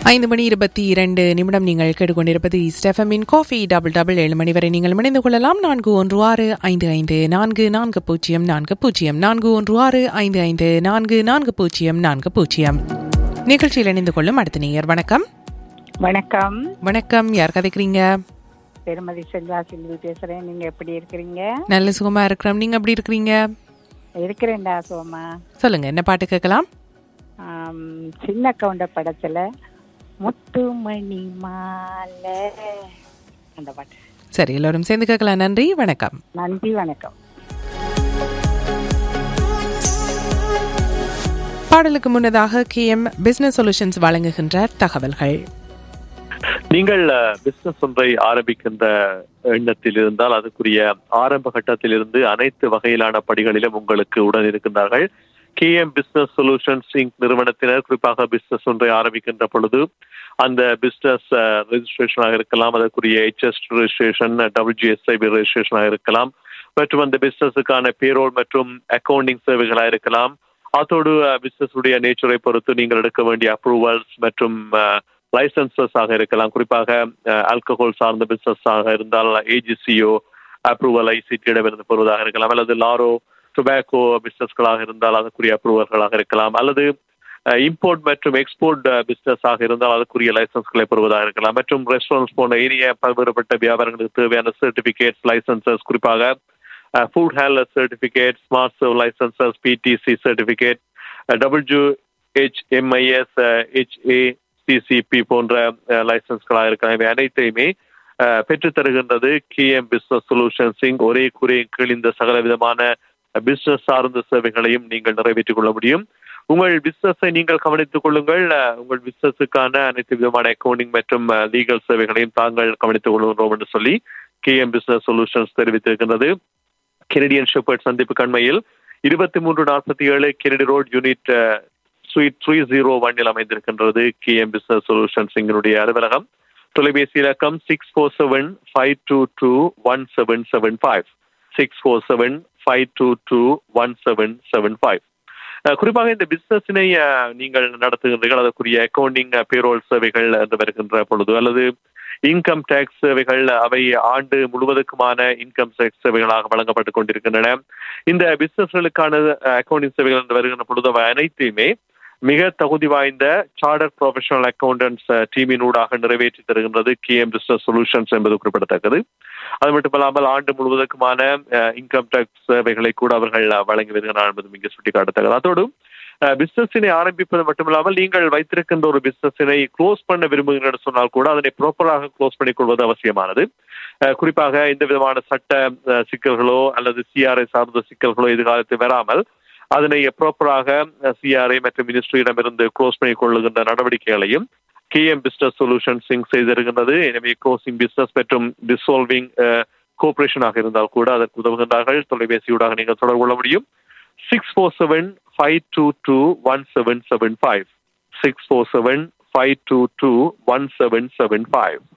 ஐந்து மணி இருபத்தி இரண்டு நிமிடம் நீங்கள் கேட்டுக்கொண்டிருப்பது ஸ்டெஃபமின் காஃபி டபுள் டபுள் ஏழு மணி வரை நீங்கள் இணைந்து கொள்ளலாம் நான்கு ஒன்று ஆறு ஐந்து ஐந்து நான்கு நான்கு பூஜ்ஜியம் நான்கு பூஜ்ஜியம் நான்கு ஒன்று ஆறு ஐந்து ஐந்து நான்கு நான்கு பூஜ்ஜியம் நான்கு பூஜ்ஜியம் நிகழ்ச்சியில் இணைந்து கொள்ளும் அடுத்த நேயர் வணக்கம் வணக்கம் வணக்கம் யார் கதைக்கிறீங்க திருமதி செல்வா செல்வி பேசுறேன் நீங்க எப்படி இருக்கிறீங்க நல்ல சுகமா இருக்கிறோம் நீங்க எப்படி இருக்கிறீங்க இருக்கிறேன்டா சோமா சொல்லுங்க என்ன பாட்டு கேட்கலாம் ஆம், சின்ன கவுண்ட படத்துல முத்துமணி மாலை அந்த பாட்டு சரி எல்லோரும் சேர்ந்து கேட்கலாம் நன்றி வணக்கம் நன்றி வணக்கம் பாடலுக்கு முன்னதாக கேஎம் பிசினஸ் சொல்யூஷன்ஸ் வழங்குகின்ற தகவல்கள் நீங்கள் பிசினஸ் ஒன்றை ஆரம்பிக்கின்ற எண்ணத்தில் இருந்தால் அதுக்குரிய ஆரம்ப கட்டத்திலிருந்து அனைத்து வகையிலான படிகளிலும் உங்களுக்கு உடன் இருக்கின்றார்கள் கேஎம் பிசினஸ் சொல்யூஷன்ஸ் இங்க் நிறுவனத்தினர் குறிப்பாக பிசினஸ் ஒன்றை ஆரம்பிக்கின்ற பொழுது அந்த பிசினஸ் ரெஜிஸ்ட்ரேஷனாக இருக்கலாம் அதற்குரிய ஹெச்எஸ் ரெஜிஸ்ட்ரேஷன் டபிள்யூஜிஎஸ்ஐபி ரெஜிஸ்ட்ரேஷனாக இருக்கலாம் மற்றும் அந்த பிசினஸுக்கான பேரோல் மற்றும் அக்கவுண்டிங் சேவைகளாக இருக்கலாம் அதோடு பிசினஸ் உடைய நேச்சரை பொறுத்து நீங்கள் எடுக்க வேண்டிய அப்ரூவல்ஸ் மற்றும் லைசன்சஸ் ஆக இருக்கலாம் குறிப்பாக ஆல்கஹால் சார்ந்த பிசினஸ் ஆக இருந்தால் ஏஜிசிஓ அப்ரூவல் ஐசிடியிடமிருந்து பெறுவதாக இருக்கலாம் அல்லது லாரோ டொபாக்கோ பிசினஸ்களாக இருந்தால் அதற்குரிய அப்ரூவல்களாக இருக்கலாம் அல்லது இம்போர்ட் மற்றும் எக்ஸ்போர்ட் பிசினஸ் ஆக இருந்தால் அதற்குரிய லைசன்ஸ்களை பெறுவதாக இருக்கலாம் மற்றும் ரெஸ்டாரண்ட்ஸ் போன்ற ஏரிய பல்வேறுபட்ட வியாபாரங்களுக்கு தேவையான சர்டிபிகேட்ஸ் லைசன்சஸ் குறிப்பாக food handler certificate Smart Serve licences PTC certificate W HMIS HA CCP போன்ற லைசன்ஸ்களாக இருக்கலாம் இவை அனைத்தையுமே பெற்றுத் தருகின்றது கேஎம் பிசினஸ் சொல்யூஷன்ஸிங் ஒரே குறையின் கீழ் இந்த சகல விதமான பிசினஸ் சார்ந்த சேவைகளையும் நீங்கள் நிறைவேற்றிக் கொள்ள முடியும் உங்கள் பிசினஸை நீங்கள் கவனித்துக் கொள்ளுங்கள் உங்கள் பிசினஸுக்கான அனைத்து விதமான அக்கவுண்டிங் மற்றும் லீகல் சேவைகளையும் தாங்கள் கவனித்துக் கொள்கின்றோம் என்று சொல்லி கேஎம் பிசினஸ் சொல்யூஷன்ஸ் தெரிவித்திருக்கின்றது கெனடியன் ஷெப்பர்ட் சந்திப்பு கண்மையில் இருபத்தி மூன்று நாற்பத்தி ஏழு Kennedy Road unit suite three zero ஒன்னில் அமைந்திருக்கின்றது கேஎம் பிசினஸ் சொல்யூஷன்ஸ் எங்களுடைய அலுவலகம் தொலைபேசி இலக்கம் six four seven five two two one seven seven five six four seven five two two one seven seven five குறிப்பாக இந்த பிசினஸினை நீங்கள் நடத்துகின்றீர்கள் அதற்குரிய அக்கவுண்டிங் பேரோல் சேவைகள் என்று வருகின்ற பொழுது அல்லது இன்கம் டேக்ஸ் சேவைகள் அவை ஆண்டு முழுவதுக்குமான இன்கம் டேக்ஸ் சேவைகளாக வழங்கப்பட்டுக் கொண்டிருக்கின்றன இந்த பிசினஸ்களுக்கான அக்கவுண்டிங் சேவைகள் என்று வருகின்ற பொழுது அவை அனைத்தையுமே மிக தகுதி வாய்ந்த சார்டர் ப்ரொஃபஷனல் அக்கௌண்டன்ஸ் டீமினூடாக நிறைவேற்றி தருகின்றது கேஎம் பிசினஸ் சொல்யூஷன்ஸ் என்பது குறிப்பிடத்தக்கது அது மட்டுமல்லாமல் ஆண்டு முழுவதற்குமான இன்கம் டேக்ஸ் சேவைகளை கூட அவர்கள் வழங்கி வருகிறார் என்பது மிக சுட்டிக்காட்டத்தக்கது அதோடு பிசினஸினை ஆரம்பிப்பது மட்டுமில்லாமல் நீங்கள் வைத்திருக்கின்ற ஒரு பிசினஸினை க்ளோஸ் பண்ண விரும்புகிறீர்கள் சொன்னால் கூட அதனை ப்ராப்பராக க்ளோஸ் பண்ணிக் கொள்வது அவசியமானது குறிப்பாக எந்த விதமான சட்ட சிக்கல்களோ அல்லது சிஆர்ஐ சார்ந்த சிக்கல்களோ எதிர்காலத்தில் வராமல் அதனை ப்ராப்பராக சிஆர்ஐ மற்றும் மினிஸ்ட்ரியிடமிருந்து க்ளோஸ் பண்ணிக் கொள்ளுகின்ற நடவடிக்கைகளையும் கேஎம் பிசினஸ் சொல்யூஷன்ஸ் செய்திருக்கின்றது எனவே க்ளோசிங் பிசினஸ் மற்றும் டிசால்விங் கோஆபரேஷனாக இருந்தால் கூட அதற்கு உதவுகின்றார்கள் தொலைபேசியூடாக நீங்கள் தொடர்பு கொள்ள முடியும் six four seven five two two one seven seven five six four seven five two two one seven seven five